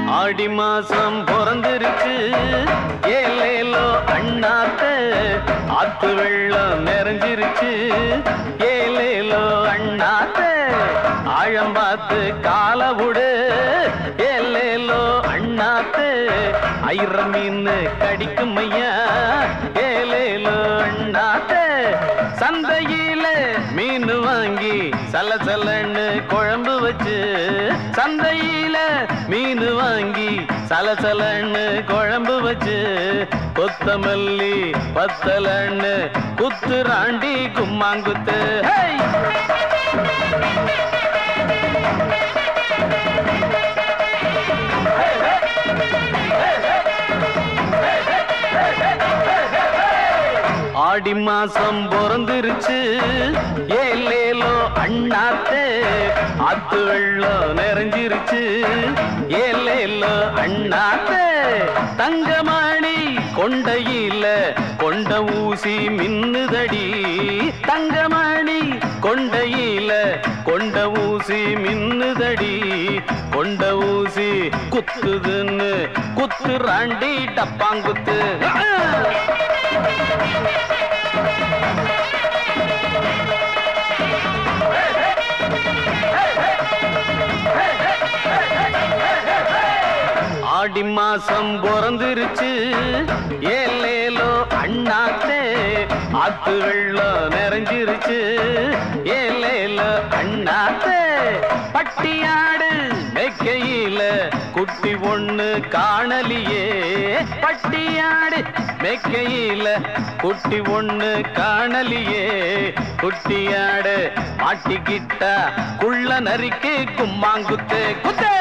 ஆடி மாசம் பிறந்திருச்சு ஏலேலோ அண்ணாத்த ஆத்து வெள்ளம் நிறைஞ்சிருச்சு ஏலேலோ அண்ணாத்த ஆழம் பார்த்து கால விடு ஏலேலோ அண்ணாத்த ஐர மீன் கடிக்கும் ஐயா ஏலேலோ அண்ணாத்த சந்தையில மீன் வாங்கி சல சலன்னு குழம்பு வச்சு சந்தையில மீன் வாங்கி சலசலன்னு குழம்பு வச்சு கொத்தமல்லி பத்தலன்னு குத்துராண்டி கும்மாங்குத்து ஹேய்! ஆடி மாசம் பிறந்திருச்சு ஏலேலோ அண்ணாத்தே ஆத்து வெள்ளம் நிறைஞ்சிருச்சு ஏலேலோ அண்ணாத்தே தங்கமணி கொண்டையில கொண்ட ஊசி மின்னுதடி தங்கமணி கொண்டையில கொண்ட ஊசி மின்னுதடி கொண்ட ஊசி குத்துதுன்னு குத்துறாண்டி டப்பாங்குத்து ஆடி மாசம் பிறந்திருச்சு ஏலேலோ அண்ணாத்தே ஆத்து வெள்ளம் நிறைஞ்சிருச்சு ஏலேலோ அண்ணாத்தே பட்டியாடு மெக்கையில குட்டி ஒண்ணு காணலியே பட்டியாடு மெக்கையில குட்டி ஒண்ணு காணலியே குட்டியாடு மாட்டிக்கிட்ட குள்ள நரிக்கு கும்மாங்குத்து குத்தே